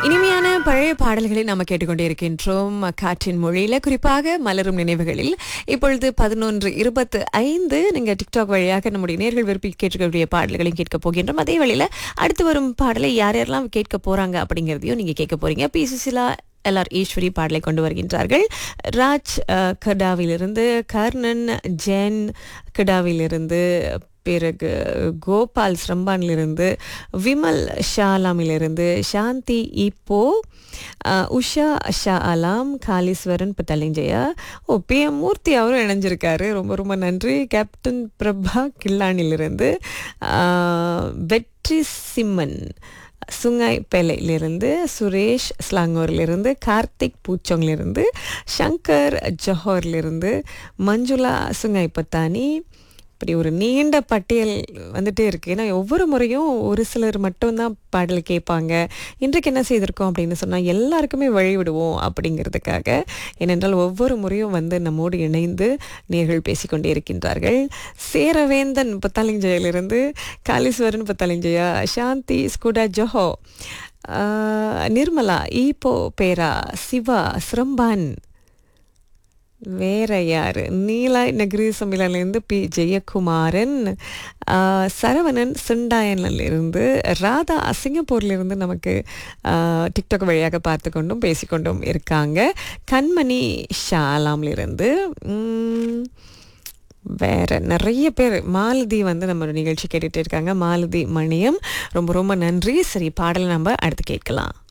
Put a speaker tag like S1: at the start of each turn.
S1: இனிமையான பழைய பாடல்களை நாம் கேட்டுக்கொண்டே இருக்கின்றோம் காற்றின் மொழியில குறிப்பாக மலரும் நினைவுகளில் இப்பொழுது பதினொன்று இருபத்து ஐந்து நீங்க டிக்டாக் வழியாக நம்முடைய நேர்கள் விருப்பி கேட்கக்கூடிய பாடல்களையும் கேட்க போகின்றோம் அதே வேளையில அடுத்து வரும் பாடலை யார் யாரெல்லாம் கேட்க போறாங்க அப்படிங்கிறதையும் நீங்க கேட்க போறீங்க பி சுசிலா எல்ஆர் ஈஸ்வரி பாடலை கொண்டு வருகின்றார்கள் ராஜ் அஹ், கடாவிலிருந்து கர்ணன் ஜென் கடாவிலிருந்து பிறகு கோபால் ஸ்ரம்பானிலிருந்து விமல் ஷாலாமிலிருந்து சாந்தி இப்போ அஹ், உஷா ஷா அலாம் காளீஸ்வரன் பத்தலிஞ்சயா ஓ பி எம் மூர்த்தி அவரும் இணைஞ்சிருக்காரு ரொம்ப ரொம்ப நன்றி கேப்டன் பிரபா கில்லானிலிருந்து அஹ், வெற்றி சிம்மன் சுங்காய் பேலையிலிருந்து சுரேஷ் ஸ்லாங்கூர்லேருந்து கார்த்திக் பூச்சோங்லேருந்து சங்கர் ஜொஹோர்லேருந்து மஞ்சுளா சுங்காய் பத்தானி இப்படி ஒரு நீண்ட பட்டியல் வந்துட்டே இருக்கு ஏன்னா ஒவ்வொரு முறையும் ஒரு சிலர் மட்டும்தான் பாடல் கேட்பாங்க இன்றைக்கு என்ன செய்திருக்கோம் அப்படின்னு சொன்னால் எல்லாருக்குமே வழி விடுவோம் அப்படிங்கிறதுக்காக ஏனென்றால் ஒவ்வொரு முறையும் வந்து நம்மோடு இணைந்து நேர்கள் பேசிக்கொண்டே இருக்கின்றார்கள் சேரவேந்தன் புத்தாலிஞ்சையிலிருந்து காளீஸ்வரன் புத்தாலிஞ்சயா சாந்தி ஸ்குடா ஜொஹோ ஆஹ், Nirmala Ipoh Perak Siva Seremban வேற யாரு நீலா நகரி சம்மிலிருந்து பி ஜெயக்குமாரன் ஆஹ், சரவணன் சிண்டாயன்ல இருந்து ராதா சிங்கப்பூர்ல இருந்து நமக்கு ஆஹ், டிக்டாக் வழியாக பார்த்து கொண்டும் பேசிக்கொண்டும் இருக்காங்க கண்மணி ஷாலாம்ல இருந்து உம், வேற நிறைய பேர் மாலதி வந்து நம்ம நிகழ்ச்சி கேட்டுட்டு இருக்காங்க மாலதி மணியம் ரொம்ப ரொம்ப நன்றி சரி பாடலை நம்ம அடுத்து கேட்கலாம்